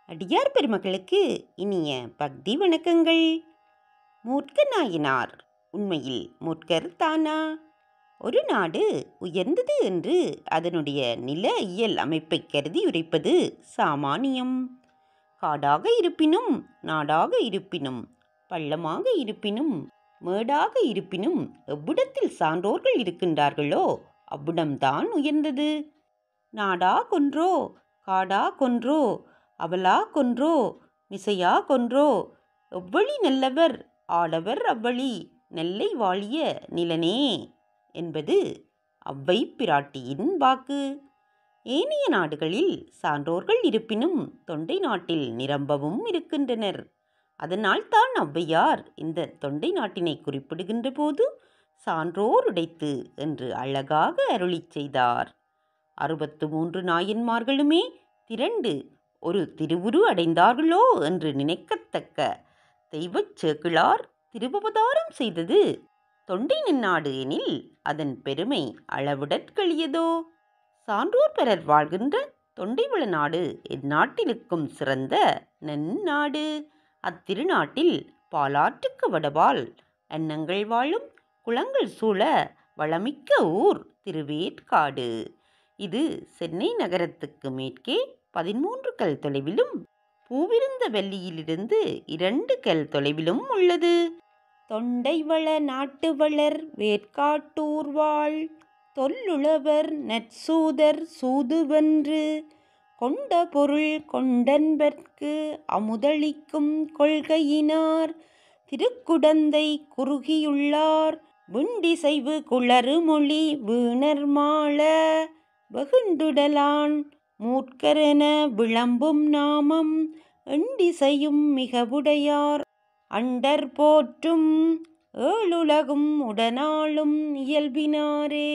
அடியார் பெருமக்களுக்கு இனிய பக்தி வணக்கங்கள் மூர்க்க நாயனார் உண்மையில் மூர்க்கர் தானா ஒரு நாடு உயர்ந்தது என்று அதனுடைய நில இயல் அமைப்பை கருதி உரைப்பது சாமானியம் காடாக இருப்பினும் நாடாக இருப்பினும் பள்ளமாக இருப்பினும் மேடாக இருப்பினும் எவ்விடத்தில் சான்றோர்கள் இருக்கின்றார்களோ அவ்விடம்தான் உயர்ந்தது நாடா கொன்றோ காடா கொன்றோ அவலா கொன்றோ மிசையா கொன்றோ எவ்வழி நல்லவர் ஆடவர் அவ்வழி நெல்லை வாழிய நிலனே என்பது அவ்வை பிராட்டியின் வாக்கு ஏனைய நாடுகளில் சான்றோர்கள் இருப்பினும் தொண்டை நாட்டில் நிரம்பவும் இருக்கின்றனர் அதனால் தான் ஔவையார் இந்த தொண்டை நாட்டினை குறிப்பிடுகின்ற போது சான்றோர் உடைத்து என்று அழகாக அருளிச் செய்தார் அறுபத்து மூன்று நாயன்மார்களுமே திரண்டு ஒரு திருவுரு அடைந்தார்களோ என்று நினைக்கத்தக்க தெய்வச் சேக்கிழார் திருவவதாரம் செய்தது தொண்டை நின்னாடு எனில் அதன் பெருமை அளவிடற்கழியதோ சான்றோர் பெறர் வாழ்கின்ற தொண்டைவள நாடு இந்நாட்டிலுக்கும் சிறந்த நன்னாடு அத்திருநாட்டில் பாலாற்றுக்கு வடபால் அன்னங்கள் வாழும் குளங்கள் சூழ வளமிக்க ஊர் திருவேற்காடு இது சென்னை நகரத்துக்கு மேற்கே பதிமூன்று கல் தொலைவிலும் பூவிருந்த வெள்ளியிலிருந்து இரண்டு கல் தொலைவிலும் உள்ளது தொண்டைவள நாட்டு வளர் வேற்காட்டூர் வாழ் தொல்லுழவர் நற்சூதர் சூதுவென்று கொண்ட பொருள் கொண்டன்பர்க்கு அமுதளிக்கும் கொள்கையினார் திருக்குடந்தை குறுகியுள்ளார் விண்டிசைவு குளறுமொழி வீணர் மாள வெகுண்டுடலான் மூர்க்கரென விளம்பும் நாமம் எண்டிசையும் மிகவுடையார் அண்டர் போற்றும் ஏழுலகும் உடனாளும் இயல்பினாரே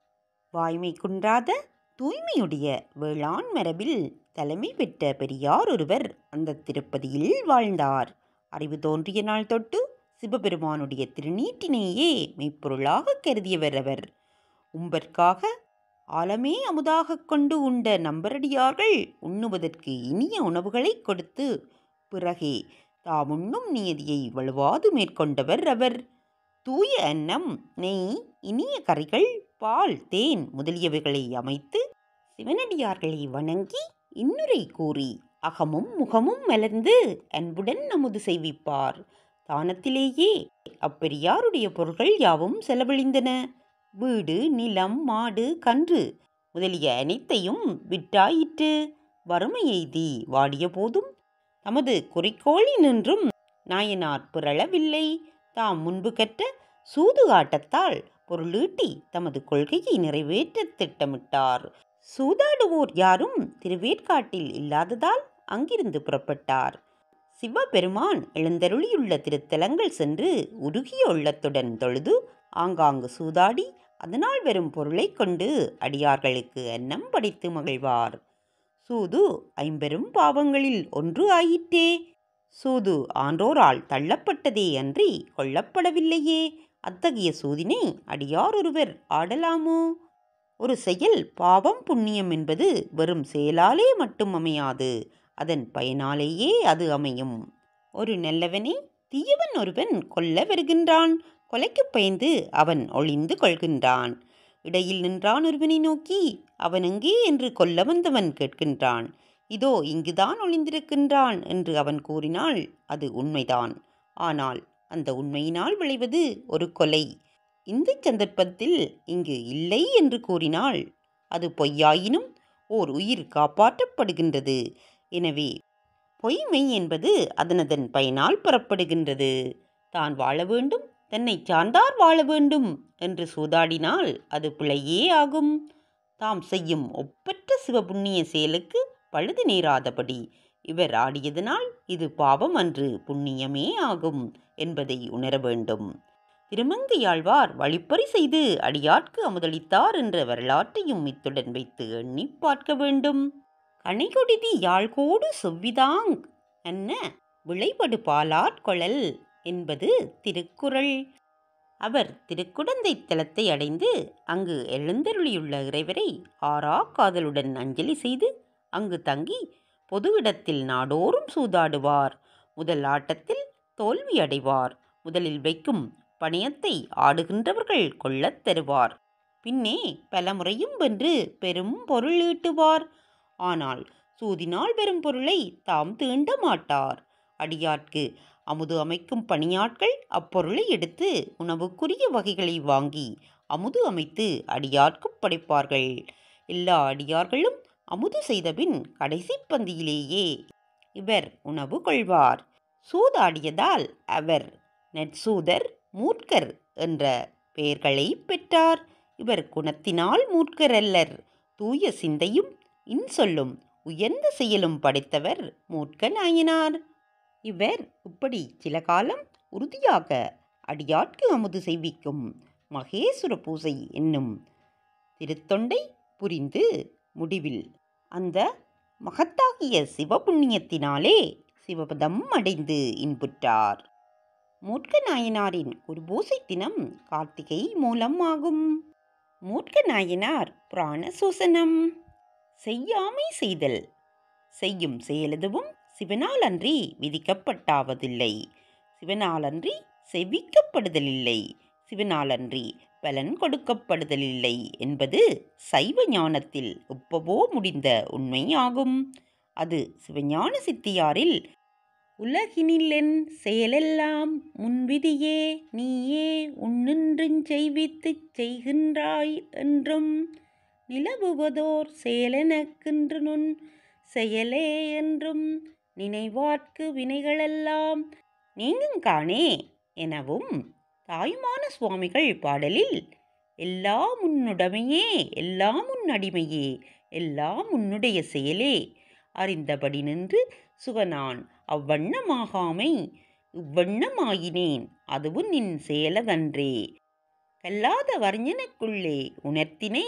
வாய்மை குன்றாத தூய்மையுடைய வேளாண் மரபில் தலைமை பெற்ற பெரியார் ஒருவர் அந்த திருப்பதியில் வாழ்ந்தார் அறிவு தோன்றிய நாள் தொட்டு சிவபெருமானுடைய திருநீட்டினையே மெய்ப்பொருளாக கருதியவர் அவர் உம்பற்காக ஆலமே அமுதாக கொண்டு உண்ட நம்பரடியார்கள் உண்ணுவதற்கு இனிய உணவுகளை கொடுத்து பிறகே தாம் உண்ணும் நியதியை வலுவாது மேற்கொண்டவர் அவர் தூய அன்னம் நெய் இனிய கறிகள் பால் தேன் முதலியவைகளை அமைத்து சிவனடியார்களை வணங்கி இன்னுரை கூறி அகமும் முகமும் மலர்ந்து அன்புடன் நமுது செய்விப்பார் தானத்திலேயே அப்பெரியாருடைய பொருள்கள் யாவும் செலவழிந்தன வீடு நிலம் மாடு கன்று முதலிய அனைத்தையும் விட்டாயிற்று வறுமை எய்தி வாடிய போதும் தமது குறிக்கோளினின்றும் நாயனார் பிறளவில்லை தாம் முன்பு கற்ற சூது ஆட்டத்தால் பொருளீட்டி தமது கொள்கையை நிறைவேற்ற திட்டமிட்டார் சூதாடுவோர் யாரும் திருவேற்காட்டில் இல்லாததால் அங்கிருந்து புறப்பட்டார் சிவபெருமான் எழுந்தருளியுள்ள திருத்தலங்கள் சென்று உருகிய உள்ளத்துடன் தொழுது ஆங்காங்கு சூதாடி அதனால் வரும் பொருளைக் கொண்டு அடியார்களுக்கு அன்னம் படைத்து மகிழ்வார் சூது ஐம்பெரும் பாவங்களில் ஒன்று ஆயிற்றே சூது ஆன்றோரால் தள்ளப்பட்டதே அன்றி கொல்லப்படவில்லையே அத்தகைய சூதினை அடியார் ஒருவர் ஆடலாமோ ஒரு செயல் பாவம் புண்ணியம் என்பது வெறும் செயலாலே மட்டும் அமையாது அதன் பயனாலேயே அது அமையும் ஒரு நல்லவனை தீயவன் ஒருவன் கொல்ல வருகின்றான் கொலைக்கு பயந்து அவன் ஒளிந்து கொள்கின்றான் இடையில் நின்றான் ஒருவனை நோக்கி அவன் எங்கே என்று கொல்ல வந்தவன் கேட்கின்றான் இதோ இங்குதான் ஒளிந்திருக்கின்றான் என்று அவன் கூறினால் அது உண்மைதான் ஆனால் அந்த உண்மையினால் விளைவது ஒரு கொலை இந்த சந்தர்ப்பத்தில் இங்கு இல்லை என்று கூறினால் அது பொய்யாயினும் ஓர் உயிர் காப்பாற்றப்படுகின்றது எனவே பொய்மை என்பது அதனதன் பயனால் புறப்படுகின்றது தான் வாழ வேண்டும் தன்னை சார்ந்தார் வாழ வேண்டும் என்று சூதாடினால் அது பிழையே ஆகும் தாம் செய்யும் ஒப்பற்ற சிவபுண்ணிய செயலுக்கு பழுது நேராதபடி இவர் ஆடியதனால் இது பாவம் அன்று புண்ணியமே ஆகும் என்பதை உணர வேண்டும் திருமங்கையாழ்வார் வழிப்பறி செய்து அடியாட்கு அமுதளித்தார் என்ற வரலாற்றையும் இத்துடன் வைத்து எண்ணி பார்க்க வேண்டும் கனைகொடிதி யாழ்கோடு செவ்விதாங் அன்ன விளைபடு பாலாட்கொழல் என்பது திருக்குறள் அவர் திருக்குடந்தை தலத்தை அடைந்து அங்கு எழுந்தருளியுள்ள இறைவரை ஆறா காதலுடன் அஞ்சலி செய்து அங்கு தங்கி பொது இடத்தில் நாடோறும் சூதாடுவார் முதல் ஆட்டத்தில் தோல்வி அடைவார் முதலில் வைக்கும் பணயத்தை ஆடுகின்றவர்கள் கொள்ளத் தருவார் பின்னே பல முறையும் வென்று பெரும் பொருள் ஈட்டுவார் ஆனால் சூதினால் பெறும் பொருளை தாம் தீண்ட மாட்டார் அடியாட்கு அமுது அமைக்கும் பணியாட்கள் அப்பொருளை எடுத்து உணவுக்குரிய வகைகளை வாங்கி அமுது அமைத்து அடியார்க்குப் படைப்பார்கள் எல்லா அடியார்களும் அமுது செய்தபின் கடைசி பந்தியிலேயே இவர் உணவு கொள்வார் சூதாடியதால் அவர் நெற்சூதர் மூர்க்கர் என்ற பெயர்களை பெற்றார் இவர் குணத்தினால் மூர்க்கர் அல்லர் தூய சிந்தையும் இன்சொல்லும் உயர்ந்த செயலும் படைத்தவர் மூர்க்க நாயனார் இவர் இப்படி சில காலம் உறுதியாக அடியாட்கு அமுது செய்விக்கும் மகேசுர பூசை என்னும் திருத்தொண்டை புரிந்து முடிவில் அந்த மகத்தாகிய சிவபுண்ணியத்தினாலே சிவபதம் அடைந்து இன்புற்றார் மூர்க்க நாயனாரின் குருபூசை தினம் கார்த்திகை மூலம் ஆகும் மூர்க்க நாயனார் பிராண சூசனம் செய்யாமை செய்தல் செய்யும் செயலெதுவும் சிவனால் அன்றி விதிக்கப்பட்டாவதில்லை சிவனாலன்றி செவிக்கப்படுதலில்லை சிவனாலன்றி பலன் கொடுக்கப்படுதலில்லை என்பது சைவ ஞானத்தில் எப்பவோ முடிந்த உண்மையாகும் அது சிவஞான சித்தியாரில் உலகினிலென் செயலெல்லாம் முன்விதியே நீயே உன்னின்றுஞ் செய்வித்துச் செய்கின்றாய் என்றும் நிலவுவதோர் செயலெனக்கென்று நுண் செயலே என்றும் நினைவார்க்கு வினைகளெல்லாம் நீங்குங்காணே எனவும் தாயுமான சுவாமிகள் பாடலில் எல்லாம் உன்னுடைமையே எல்லாம் உன் அடிமையே எல்லாம் உன்னுடைய செயலே அறிந்தபடி நின்று சுகனான் அவ்வண்ணமாகாமை இவ்வண்ணமாயினேன் அதுவும் நின் செயலதன்றே கல்லாத வர்ஞனுக்குள்ளே உணர்த்தினை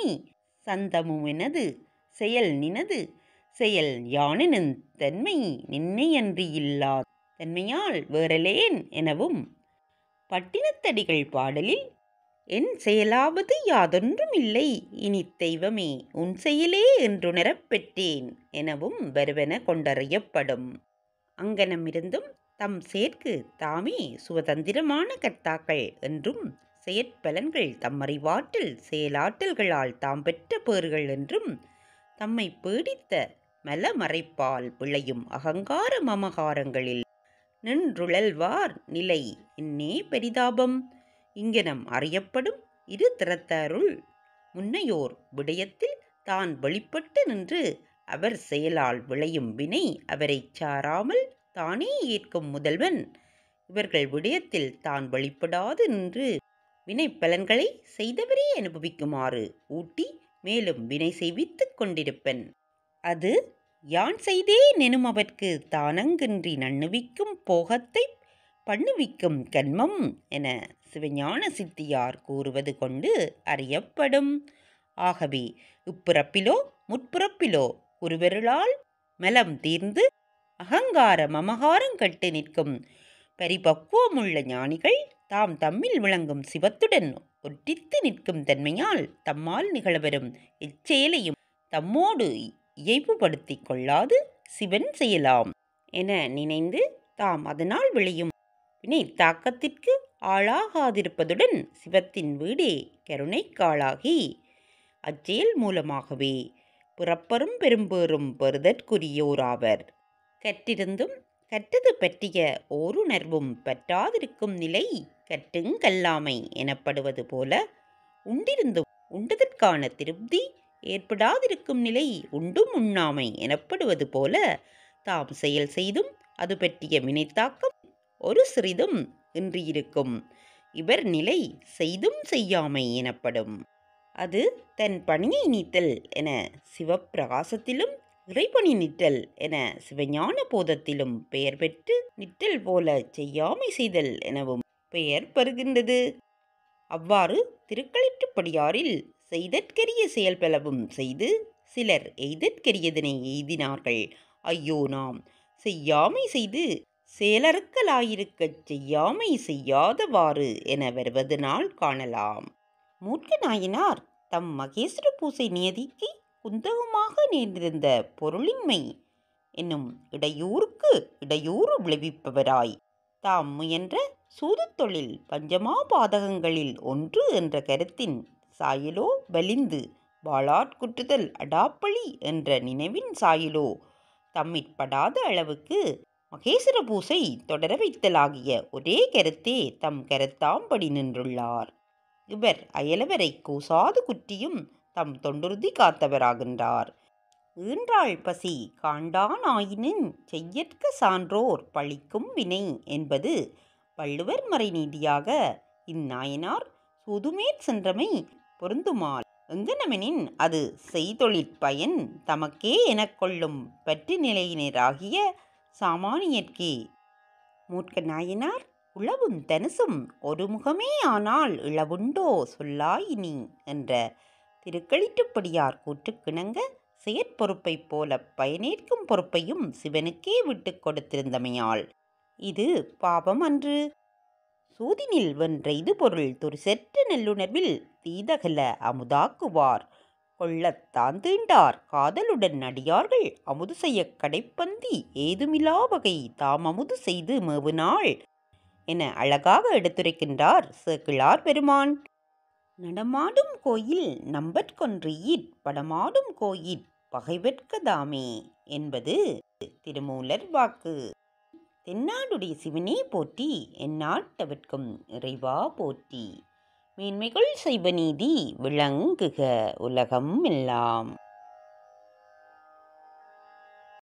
சந்தமுமெனது செயல் நினது செயல் யானெனும் தன்மை நின்னையன்றி இல்லா தன்மையால் வேறலேன் எனவும் பட்டினத்தடிகள் பாடலில் என் செயலாவது யாதொன்றும் இல்லை இனி தெய்வமே உன் செயலே என்றுணரப் பெற்றேன் எனவும் வருவன கொண்டறியப்படும் அங்கனமிருந்தும் தம் சேர்க்கு தாமே சுதந்திரமான கர்த்தாக்கள் என்றும் செயற்பலன்கள் தம்மறிவாற்றல் செயலாற்றல்களால் தாம் பெற்ற பேறுகள் என்றும் தம்மை பீடித்த மலமறைப்பால் விளையும் அகங்கார மமகாரங்களில் நின்றுழல்வார் நிலை என்னே பெரிதாபம் இங்கனம் அறியப்படும் இரு திறத்தாருள் முன்னையோர் விடயத்தில் தான் வெளிப்பட்டு நின்று அவர் செயலால் விளையும் வினை அவரைச் சாராமல் தானே ஏற்கும் முதல்வன் இவர்கள் விடயத்தில் தான் வெளிப்படாது நின்று வினை பலன்களை செய்தவரே அனுபவிக்குமாறு ஊட்டி மேலும் வினை செய்வித்துக் கொண்டிருப்பன் அது யான் செய்தேன் எனும் அவர்க்கு தானங்கின்றி நண்ணுவிக்கும் போகத்தை பண்ணுவிக்கும் கன்மம் என சிவஞான சித்தியார் கூறுவது கொண்டு அறியப்படும் ஆகவே இப்பிறப்பிலோ முற்பிறப்பிலோ குருவருளால் மலம் தீர்ந்து அகங்கார மமகாரம் கட்டு நிற்கும் பரிபக்குவமுள்ள ஞானிகள் தாம் தம்மில் விளங்கும் சிவத்துடன் ஒற்றித்து நிற்கும் தன்மையால் தம்மால் நிகழவரும் இச்செயலையும் தம்மோடு இயைவுபடுத்திக் கொள்ளாது சிவன் செய்யலாம் என நினைந்து தாம் அதனால் விளையும் வினை தாக்கத்திற்கு ஆளாகாதிருப்பதுடன் சிவத்தின் வீடே கருணைக்காளாகி அச்செயல் மூலமாகவே பிறப்பரும் பெரும்பேறும் பெறுதற்குரியோராவர் கற்றிருந்தும் கற்றது பற்றிய ஓருணர்வும் பற்றாதிருக்கும் நிலை கற்றுங்கல்லாமை எனப்படுவது போல உண்டிருந்தும் உண்டதற்கான திருப்தி ஏற்படாதிருக்கும் நிலை உண்டும் உண்ணாமை எனப்படுவது போல தாம் செயல் செய்தும் அது பற்றிய வினைத்தாக்கம் ஒரு சிறிதும் இன்றியிருக்கும் இவர் நிலை செய்தும் செய்யாமை எனப்படும் அது தன் பணியை நீத்தல் என சிவப்பிரகாசத்திலும் இறைபணி நிற்றல் என சிவஞான போதத்திலும் பெயர் பெற்று நிற்றல் போல செய்யாமை செய்தல் எனவும் பெயர் பெறுகின்றது அவ்வாறு திருக்களிற்றுப்படியாரில் செய்தற்கரிய செயல்பலவும் செய்து சிலர் எய்தற்கரியதனை எய்தினார்கள் ஐயோ நாம் செய்யாமை செய்து செயலறுக்கலாயிருக்கச் செய்யாமை செய்யாதவாறு என வருவதனால் காணலாம் மூர்க்க நாயனார் தம் மகேஸ்வர பூசை நியதிக்கு குந்தகமாக நேர்ந்திருந்த பொருளின்மை என்னும் இடையூறுக்கு இடையூறு விளைவிப்பவராய் தாம் முயன்ற சூதுத் தொழில் பஞ்சமா பாதகங்களில் ஒன்று என்ற கருத்தின் சாயலோ வலிந்து வாளாட்குற்றுதல் அடாப்பழி என்ற நினைவின் சாயலோ தம்மிற்படாத அளவுக்கு மகேசர பூசை தொடர வைத்தலாகிய ஒரே கருத்தே தம் கருத்தாம்படி நின்றுள்ளார் இவர் அயலவரை கூசாது குற்றியும் தம் தொண்டுறுதி காத்தவராகின்றார் ஈன்றாள் பசி காண்டானாயினின் செய்யற்க சான்றோர் பழிக்கும் வினை என்பது வள்ளுவர் மறைநீதியாக இந்நாயனார் சூதுமேற் சென்றமை பொருந்துமால் எங்கனமெனின் அது செய்தொழிற் பயன் தமக்கே எனக் கொள்ளும் பற்று நிலையினராகிய சாமானியர்க்கே மூர்க்க நாயனார் உளவும் தனுசும் ஒரு முகமே ஆனால் இளவுண்டோ சொல்லாயினி என்ற திருக்களிட்டுப்படியார் கூற்றுக்கிணங்க செயற்பொறுப்பைப் போல பயனேற்கும் பொறுப்பையும் சிவனுக்கே விட்டுக் கொடுத்திருந்தமையால் இது பாவம் அன்று சூதினில் வென்ற இது பொருள் துரிசெற்ற நல்லுணர்வில் தீதகல அமுதாக்குவார் கொள்ளத்தான் தீண்டார் காதலுடன் அடியார்கள் அமுது செய்யக் கடைப்பந்தி ஏதுமிலா வகை தாம் அமுது செய்து மேவுநாள் என அழகாக எடுத்துரைக்கின்றார் சேக்கிழார் பெருமான் நடமாடும் கோயில் நம்பற்கொன்றீர் படமாடும் கோயிற் பகைவர்க்கதாமே என்பது திருமூலர் வாக்கு தென்னாடுடைய சிவனே போற்றி எந்நாட்டவர்க்கும் இறைவா போற்றி மேன்மைகள் செய்வ நீதி விளங்குக உலகம் எல்லாம்